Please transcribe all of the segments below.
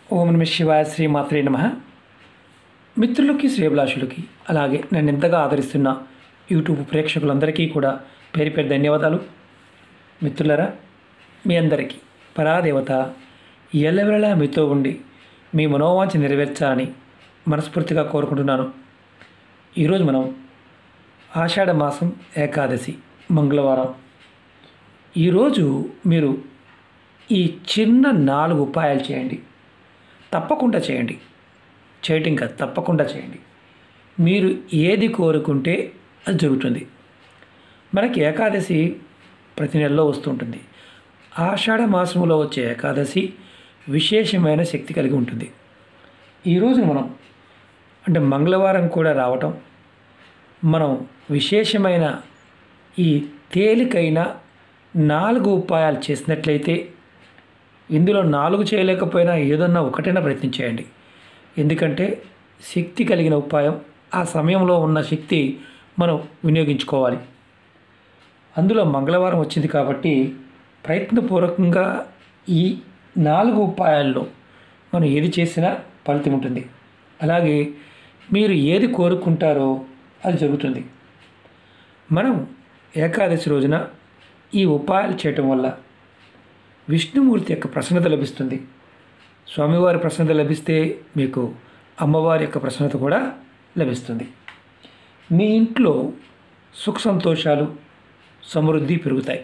ఓం నమ శివాయ శ్రీ మాత్రే నమ మిత్రులకి శ్రేభిలాషులకి అలాగే నన్ను ఎంతగా ఆదరిస్తున్న యూట్యూబ్ ప్రేక్షకులందరికీ కూడా పేరు పేరు ధన్యవాదాలు మిత్రులరా మీ అందరికీ పరాదేవత ఎల్లవెల్లలా మీతో ఉండి మీ మనోవాంఛ నెరవేర్చాలని మనస్ఫూర్తిగా కోరుకుంటున్నాను ఈరోజు మనం ఆషాఢ మాసం ఏకాదశి మంగళవారం ఈరోజు మీరు ఈ చిన్న నాలుగు ఉపాయాలు చేయండి తప్పకుండా చేయండి చేయటం కాదు తప్పకుండా చేయండి మీరు ఏది కోరుకుంటే అది జరుగుతుంది మనకి ఏకాదశి ప్రతి నెలలో వస్తుంటుంది ఆషాఢ మాసంలో వచ్చే ఏకాదశి విశేషమైన శక్తి కలిగి ఉంటుంది ఈరోజు మనం అంటే మంగళవారం కూడా రావటం మనం విశేషమైన ఈ తేలికైన నాలుగు ఉపాయాలు చేసినట్లయితే ఇందులో నాలుగు చేయలేకపోయినా ఏదన్నా ఒకటైనా ప్రయత్నం చేయండి ఎందుకంటే శక్తి కలిగిన ఉపాయం ఆ సమయంలో ఉన్న శక్తి మనం వినియోగించుకోవాలి అందులో మంగళవారం వచ్చింది కాబట్టి ప్రయత్నపూర్వకంగా ఈ నాలుగు ఉపాయాల్లో మనం ఏది చేసినా ఫలితం ఉంటుంది అలాగే మీరు ఏది కోరుకుంటారో అది జరుగుతుంది మనం ఏకాదశి రోజున ఈ ఉపాయాలు చేయటం వల్ల విష్ణుమూర్తి యొక్క ప్రసన్నత లభిస్తుంది స్వామివారి ప్రసన్నత లభిస్తే మీకు అమ్మవారి యొక్క ప్రసన్నత కూడా లభిస్తుంది మీ ఇంట్లో సుఖ సంతోషాలు సమృద్ధి పెరుగుతాయి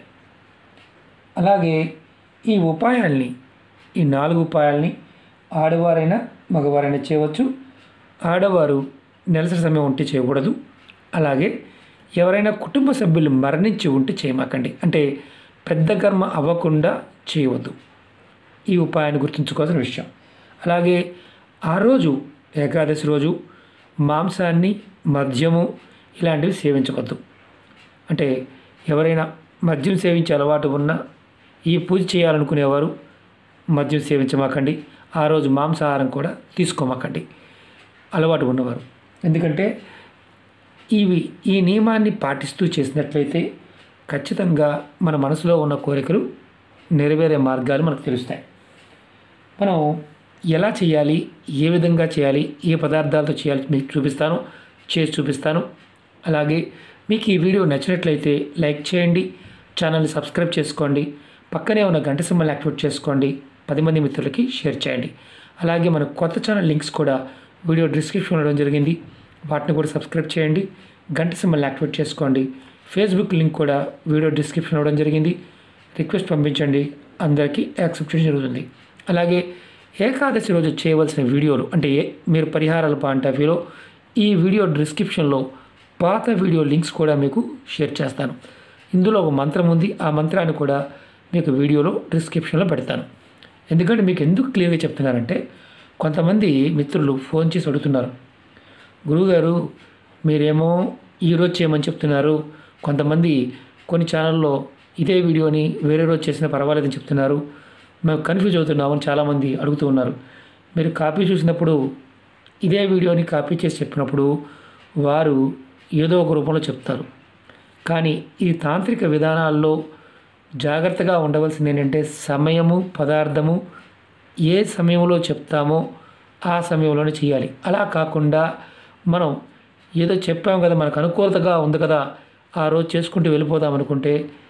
అలాగే ఈ ఉపాయాల్ని ఈ నాలుగు ఉపాయాల్ని ఆడవారైనా మగవారైనా చేయవచ్చు ఆడవారు నెలసరి సమయం ఉంటే చేయకూడదు అలాగే ఎవరైనా కుటుంబ సభ్యులు మరణించి ఉంటే చేయమాకండి అంటే పెద్ద కర్మ అవ్వకుండా చేయవద్దు ఈ ఉపాయాన్ని గుర్తుంచుకోవాల్సిన విషయం అలాగే ఆ రోజు ఏకాదశి రోజు మాంసాన్ని మద్యము ఇలాంటివి సేవించవద్దు అంటే ఎవరైనా మద్యం సేవించే అలవాటు ఉన్నా ఈ పూజ చేయాలనుకునేవారు మద్యం సేవించమాకండి ఆ రోజు మాంసాహారం కూడా తీసుకోమాకండి అలవాటు ఉన్నవారు ఎందుకంటే ఇవి ఈ నియమాన్ని పాటిస్తూ చేసినట్లయితే ఖచ్చితంగా మన మనసులో ఉన్న కోరికలు నెరవేరే మార్గాలు మనకు తెలుస్తాయి మనం ఎలా చేయాలి ఏ విధంగా చేయాలి ఏ పదార్థాలతో చేయాలి మీకు చూపిస్తాను చేసి చూపిస్తాను అలాగే మీకు ఈ వీడియో నచ్చినట్లయితే లైక్ చేయండి ఛానల్ని సబ్స్క్రైబ్ చేసుకోండి పక్కనే ఉన్న గంట సింబల్ని యాక్టివేట్ చేసుకోండి పది మంది మిత్రులకి షేర్ చేయండి అలాగే మన కొత్త ఛానల్ లింక్స్ కూడా వీడియో డిస్క్రిప్షన్ ఇవ్వడం జరిగింది వాటిని కూడా సబ్స్క్రైబ్ చేయండి గంట సింబల్ని యాక్టివేట్ చేసుకోండి ఫేస్బుక్ లింక్ కూడా వీడియో డిస్క్రిప్షన్ ఇవ్వడం జరిగింది రిక్వెస్ట్ పంపించండి అందరికీ యాక్సెప్ట్ చేయడం జరుగుతుంది అలాగే ఏకాదశి రోజు చేయవలసిన వీడియోలు అంటే ఏ మీరు పరిహారాల పాయింట్ ఆఫ్ వ్యూలో ఈ వీడియో డిస్క్రిప్షన్లో పాత వీడియో లింక్స్ కూడా మీకు షేర్ చేస్తాను ఇందులో ఒక మంత్రం ఉంది ఆ మంత్రాన్ని కూడా మీకు వీడియోలో డిస్క్రిప్షన్లో పెడతాను ఎందుకంటే మీకు ఎందుకు క్లియర్గా చెప్తున్నానంటే కొంతమంది మిత్రులు ఫోన్ చేసి అడుగుతున్నారు గురువుగారు మీరేమో ఈరోజు చేయమని చెప్తున్నారు కొంతమంది కొన్ని ఛానల్లో ఇదే వీడియోని వేరే రోజు చేసినా పర్వాలేదని చెప్తున్నారు మేము కన్ఫ్యూజ్ అవుతున్నామని చాలామంది అడుగుతూ ఉన్నారు మీరు కాపీ చూసినప్పుడు ఇదే వీడియోని కాపీ చేసి చెప్పినప్పుడు వారు ఏదో ఒక రూపంలో చెప్తారు కానీ ఈ తాంత్రిక విధానాల్లో జాగ్రత్తగా ఉండవలసింది ఏంటంటే సమయము పదార్థము ఏ సమయంలో చెప్తామో ఆ సమయంలోనే చేయాలి అలా కాకుండా మనం ఏదో చెప్పాం కదా మనకు అనుకూలతగా ఉంది కదా ఆ రోజు చేసుకుంటూ వెళ్ళిపోదాం అనుకుంటే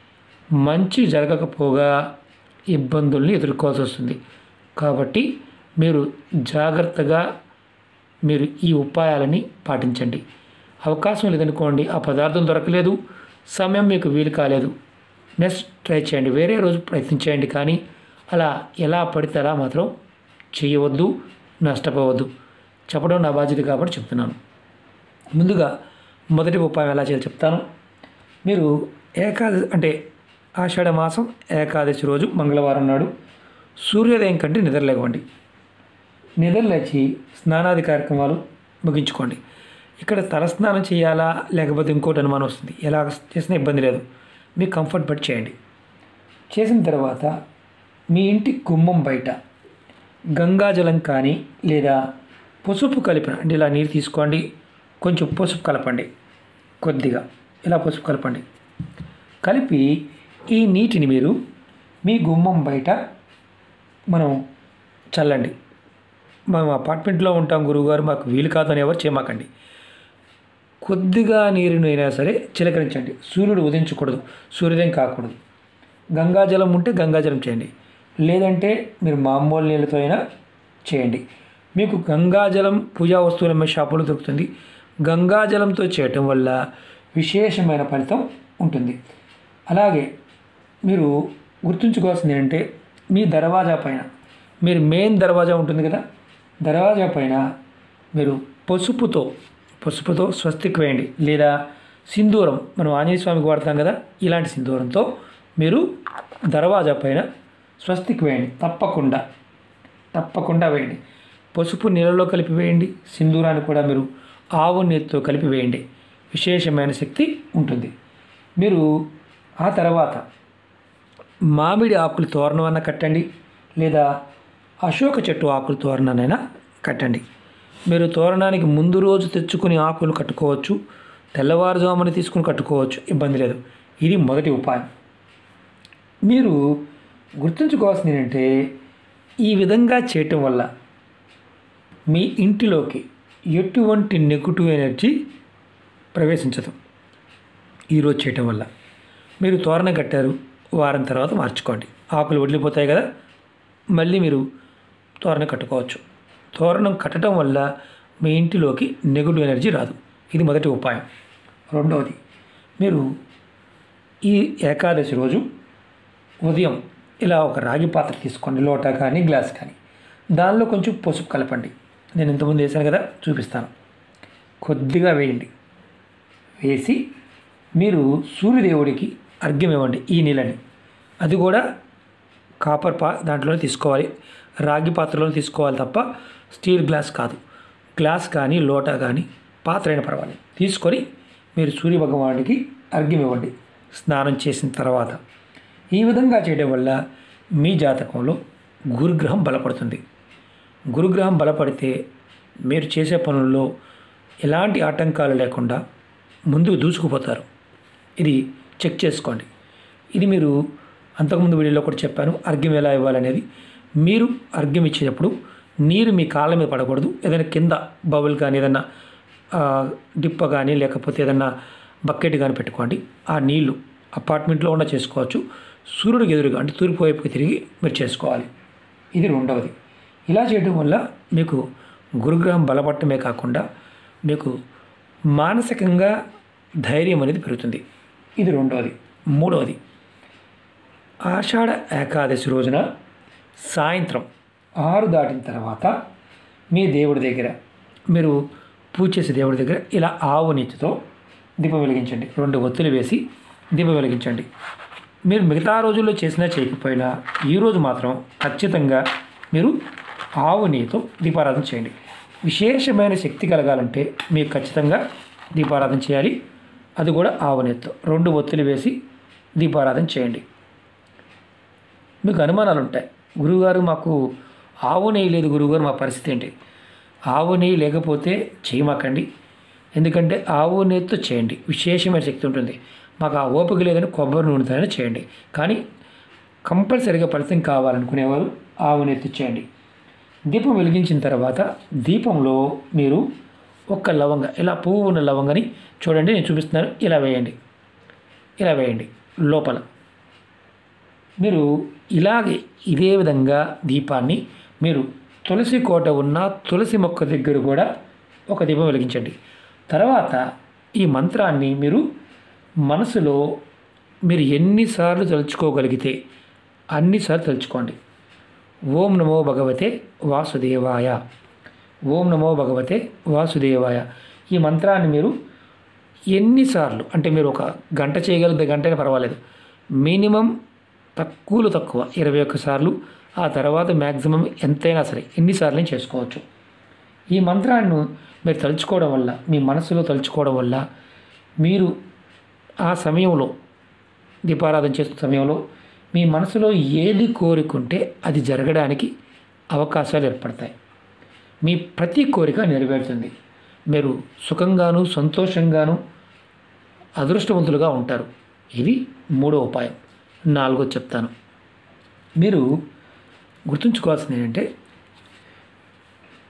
మంచి జరగకపోగా ఇబ్బందుల్ని ఎదుర్కోవాల్సి వస్తుంది కాబట్టి మీరు జాగ్రత్తగా మీరు ఈ ఉపాయాలని పాటించండి అవకాశం లేదనుకోండి ఆ పదార్థం దొరకలేదు సమయం మీకు వీలు కాలేదు నెక్స్ట్ ట్రై చేయండి వేరే రోజు ప్రయత్నించేయండి కానీ అలా ఎలా పడితే అలా మాత్రం చేయవద్దు నష్టపోవద్దు చెప్పడం నా బాధ్యత కాబట్టి చెప్తున్నాను ముందుగా మొదటి ఉపాయం ఎలా చేయాలో చెప్తాను మీరు ఏకాదశి అంటే ఆషాఢ మాసం ఏకాదశి రోజు మంగళవారం నాడు సూర్యోదయం కంటే నిద్రలేవండి నిద్రలేచి స్నానాది కార్యక్రమాలు ముగించుకోండి ఇక్కడ తలస్నానం చేయాలా లేకపోతే ఇంకోటి అనుమానం వస్తుంది ఎలా చేసినా ఇబ్బంది లేదు మీ కంఫర్ట్ బట్టి చేయండి చేసిన తర్వాత మీ ఇంటి గుమ్మం బయట గంగాజలం కానీ లేదా పసుపు కలిపిన అంటే ఇలా నీరు తీసుకోండి కొంచెం పసుపు కలపండి కొద్దిగా ఇలా పసుపు కలపండి కలిపి ఈ నీటిని మీరు మీ గుమ్మం బయట మనం చల్లండి మేము అపార్ట్మెంట్లో ఉంటాం గురువుగారు మాకు వీలు కాదు అని ఎవరు చేయమాకండి కొద్దిగా నీరుని అయినా సరే చిలకరించండి సూర్యుడు ఉదయించకూడదు సూర్యోదయం కాకూడదు గంగాజలం ఉంటే గంగాజలం చేయండి లేదంటే మీరు మామూలు నీళ్ళతో అయినా చేయండి మీకు గంగాజలం పూజా వస్తువులు అమ్మే షాపులో దొరుకుతుంది గంగాజలంతో చేయటం వల్ల విశేషమైన ఫలితం ఉంటుంది అలాగే మీరు గుర్తుంచుకోవాల్సింది ఏంటంటే మీ దర్వాజా పైన మీరు మెయిన్ దర్వాజా ఉంటుంది కదా దర్వాజా పైన మీరు పసుపుతో పసుపుతో స్వస్తికి వేయండి లేదా సింధూరం మనం ఆంజనేయ స్వామికి వాడతాం కదా ఇలాంటి సింధూరంతో మీరు దర్వాజా పైన స్వస్తికి వేయండి తప్పకుండా తప్పకుండా వేయండి పసుపు నీళ్ళలో కలిపి వేయండి సింధూరాన్ని కూడా మీరు ఆవు నీటితో కలిపి వేయండి విశేషమైన శక్తి ఉంటుంది మీరు ఆ తర్వాత మామిడి ఆకులు తోరణమన్నా కట్టండి లేదా అశోక చెట్టు ఆకులు తోరణానైనా కట్టండి మీరు తోరణానికి ముందు రోజు తెచ్చుకుని ఆకులు కట్టుకోవచ్చు తెల్లవారుజామున తీసుకుని కట్టుకోవచ్చు ఇబ్బంది లేదు ఇది మొదటి ఉపాయం మీరు గుర్తుంచుకోవాల్సింది ఏంటంటే ఈ విధంగా చేయటం వల్ల మీ ఇంటిలోకి ఎటువంటి నెగిటివ్ ఎనర్జీ ప్రవేశించదు ఈరోజు చేయటం వల్ల మీరు తోరణ కట్టారు వారం తర్వాత మార్చుకోండి ఆకులు వదిలిపోతాయి కదా మళ్ళీ మీరు తోరణ కట్టుకోవచ్చు తోరణం కట్టడం వల్ల మీ ఇంటిలోకి నెగిటివ్ ఎనర్జీ రాదు ఇది మొదటి ఉపాయం రెండవది మీరు ఈ ఏకాదశి రోజు ఉదయం ఇలా ఒక రాగి పాత్ర తీసుకోండి లోటా కానీ గ్లాస్ కానీ దానిలో కొంచెం పసుపు కలపండి నేను ఇంతకుముందు వేసాను కదా చూపిస్తాను కొద్దిగా వేయండి వేసి మీరు సూర్యదేవుడికి అర్ఘ్యం ఇవ్వండి ఈ నీళ్ళని అది కూడా కాపర్ పా దాంట్లోనే తీసుకోవాలి రాగి పాత్రలోనే తీసుకోవాలి తప్ప స్టీల్ గ్లాస్ కాదు గ్లాస్ కానీ లోటా కానీ పాత్ర అయినా పర్వాలేదు తీసుకొని మీరు సూర్య భగవానుడికి అర్ఘ్యం ఇవ్వండి స్నానం చేసిన తర్వాత ఈ విధంగా చేయడం వల్ల మీ జాతకంలో గురుగ్రహం బలపడుతుంది గురుగ్రహం బలపడితే మీరు చేసే పనుల్లో ఎలాంటి ఆటంకాలు లేకుండా ముందుకు దూసుకుపోతారు ఇది చెక్ చేసుకోండి ఇది మీరు అంతకుముందు వీడియోలో కూడా చెప్పాను అర్ఘ్యం ఎలా ఇవ్వాలనేది మీరు అర్ఘ్యం ఇచ్చేటప్పుడు నీరు మీ కాళ్ళ మీద పడకూడదు ఏదైనా కింద బబుల్ కానీ ఏదైనా ఆ, డిప్ప కానీ లేకపోతే ఏదైనా బకెట్ కానీ పెట్టుకోండి ఆ నీళ్లు అపార్ట్మెంట్లో ఉన్న చేసుకోవచ్చు సూర్యుడికి ఎదురుగా అంటే తూర్పు వైపుకి తిరిగి మీరు చేసుకోవాలి ఇది రెండవది ఇలా చేయడం వల్ల మీకు గురుగ్రహం బలపడటమే కాకుండా మీకు మానసికంగా ధైర్యం అనేది పెరుగుతుంది ఇది రెండవది మూడవది ఆషాఢ ఏకాదశి రోజున సాయంత్రం ఆరు దాటిన తర్వాత మీ దేవుడి దగ్గర మీరు పూజ చేసే దేవుడి దగ్గర ఇలా ఆవు నీతితో దీపం వెలిగించండి రెండు ఒత్తులు వేసి దీపం వెలిగించండి మీరు మిగతా రోజుల్లో చేసినా చేయకపోయినా ఈరోజు మాత్రం ఖచ్చితంగా మీరు ఆవు నెయ్యితో దీపారాధన చేయండి విశేషమైన శక్తి కలగాలంటే మీరు ఖచ్చితంగా దీపారాధన చేయాలి అది కూడా ఆవు నెయ్యితో రెండు ఒత్తులు వేసి దీపారాధన చేయండి మీకు అనుమానాలు ఉంటాయి గురువుగారు మాకు ఆవు నెయ్యి లేదు గురువుగారు మా పరిస్థితి ఏంటి ఆవు నెయ్యి లేకపోతే చేయమాకండి ఎందుకంటే ఆవు నెయ్యితో చేయండి విశేషమైన శక్తి ఉంటుంది మాకు ఆ ఓపిక లేదని కొబ్బరి నూనెతోనే చేయండి కానీ కంపల్సరిగా ఫలితం కావాలనుకునేవారు ఆవు నెయ్యితో చేయండి దీపం వెలిగించిన తర్వాత దీపంలో మీరు ఒక్క లవంగ ఇలా పువ్వు ఉన్న లవంగని చూడండి నేను చూపిస్తున్నాను ఇలా వేయండి ఇలా వేయండి లోపల మీరు ఇలాగే ఇదే విధంగా దీపాన్ని మీరు తులసి కోట ఉన్న తులసి మొక్క దగ్గర కూడా ఒక దీపం వెలిగించండి తర్వాత ఈ మంత్రాన్ని మీరు మనసులో మీరు ఎన్నిసార్లు తలుచుకోగలిగితే అన్నిసార్లు తలుచుకోండి ఓం నమో భగవతే వాసుదేవాయ ఓం నమో భగవతే వాసుదేవాయ ఈ మంత్రాన్ని మీరు ఎన్నిసార్లు అంటే మీరు ఒక గంట చేయగలిగితే గంటనే పర్వాలేదు మినిమం తక్కువలో తక్కువ ఇరవై ఒక్క సార్లు ఆ తర్వాత మ్యాక్సిమం ఎంతైనా సరే ఎన్నిసార్లు చేసుకోవచ్చు ఈ మంత్రాన్ని మీరు తలుచుకోవడం వల్ల మీ మనసులో తలుచుకోవడం వల్ల మీరు ఆ సమయంలో దీపారాధన చేస్తున్న సమయంలో మీ మనసులో ఏది కోరుకుంటే అది జరగడానికి అవకాశాలు ఏర్పడతాయి మీ ప్రతి కోరిక నెరవేరుతుంది మీరు సుఖంగాను సంతోషంగాను అదృష్టవంతులుగా ఉంటారు ఇది మూడో ఉపాయం నాలుగో చెప్తాను మీరు గుర్తుంచుకోవాల్సింది ఏంటంటే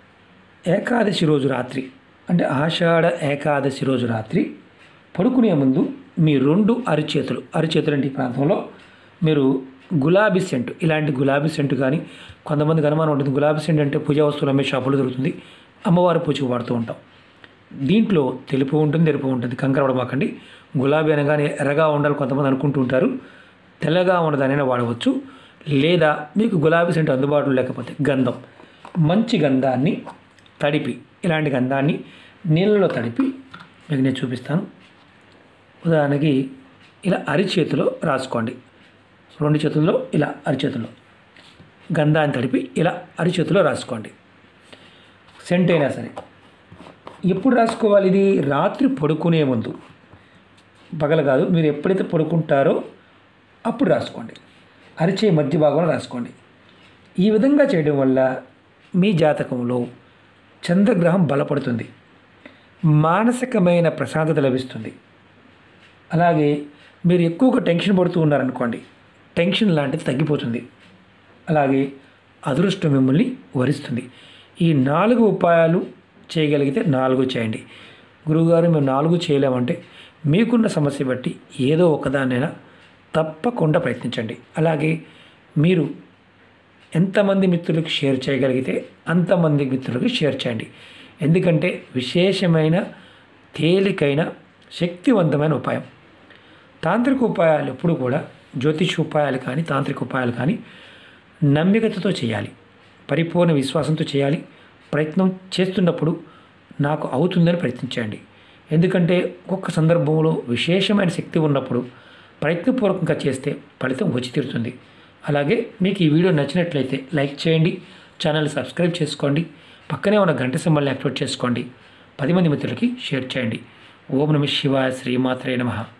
ఏకాదశి రోజు రాత్రి అంటే ఆషాఢ ఏకాదశి రోజు రాత్రి పడుకునే ముందు మీ రెండు అరిచేతులు అరిచేతులు అంటే ఈ ప్రాంతంలో మీరు గులాబీ సెంటు ఇలాంటి గులాబీ సెంటు కానీ కొంతమందికి అనుమానం ఉంటుంది గులాబీ సెంట్ అంటే పూజా వస్తువులు అమ్మే షాపులో దొరుకుతుంది అమ్మవారి పూజకు వాడుతూ ఉంటాం దీంట్లో తెలుపు ఉంటుంది ఎరుపు ఉంటుంది కంకర పడమాకండి గులాబీ అనగానే ఎర్రగా ఉండాలి కొంతమంది అనుకుంటూ ఉంటారు తెల్లగా ఉన్నదానైనా వాడవచ్చు లేదా మీకు గులాబీ సెంటు అందుబాటులో లేకపోతే గంధం మంచి గంధాన్ని తడిపి ఇలాంటి గంధాన్ని నీళ్ళలో తడిపి మీకు నేను చూపిస్తాను ఉదాహరణకి ఇలా అరిచేతిలో రాసుకోండి రెండు చేతుల్లో ఇలా అరిచేతుల్లో గంధాన్ని తడిపి ఇలా అరిచేతిలో రాసుకోండి సెంట్ అయినా సరే ఎప్పుడు రాసుకోవాలి ఇది రాత్రి పడుకునే ముందు పగల కాదు మీరు ఎప్పుడైతే పడుకుంటారో అప్పుడు రాసుకోండి అరిచే మధ్య భాగంలో రాసుకోండి ఈ విధంగా చేయడం వల్ల మీ జాతకంలో చంద్రగ్రహం బలపడుతుంది మానసికమైన ప్రశాంతత లభిస్తుంది అలాగే మీరు ఎక్కువగా టెన్షన్ పడుతూ ఉన్నారనుకోండి టెన్షన్ లాంటిది తగ్గిపోతుంది అలాగే అదృష్టం మిమ్మల్ని వరిస్తుంది ఈ నాలుగు ఉపాయాలు చేయగలిగితే నాలుగు చేయండి గురువుగారు మేము నాలుగు చేయలేమంటే మీకున్న సమస్య బట్టి ఏదో ఒకదానైనా తప్పకుండా ప్రయత్నించండి అలాగే మీరు ఎంతమంది మిత్రులకు షేర్ చేయగలిగితే అంతమంది మిత్రులకు షేర్ చేయండి ఎందుకంటే విశేషమైన తేలికైన శక్తివంతమైన ఉపాయం తాంత్రిక ఉపాయాలు ఎప్పుడు కూడా జ్యోతిష ఉపాయాలు కానీ తాంత్రిక ఉపాయాలు కానీ నమ్మికతతో చేయాలి పరిపూర్ణ విశ్వాసంతో చేయాలి ప్రయత్నం చేస్తున్నప్పుడు నాకు అవుతుందని ప్రయత్నించండి ఎందుకంటే ఒక్కొక్క సందర్భంలో విశేషమైన శక్తి ఉన్నప్పుడు ప్రయత్నపూర్వకంగా చేస్తే ఫలితం వచ్చి తీరుతుంది అలాగే మీకు ఈ వీడియో నచ్చినట్లయితే లైక్ చేయండి ఛానల్ సబ్స్క్రైబ్ చేసుకోండి పక్కనే ఉన్న గంట సింబల్ని యాక్టివేట్ చేసుకోండి పది మంది మిత్రులకి షేర్ చేయండి ఓం నమ శివాయ శ్రీమాత్రే నమః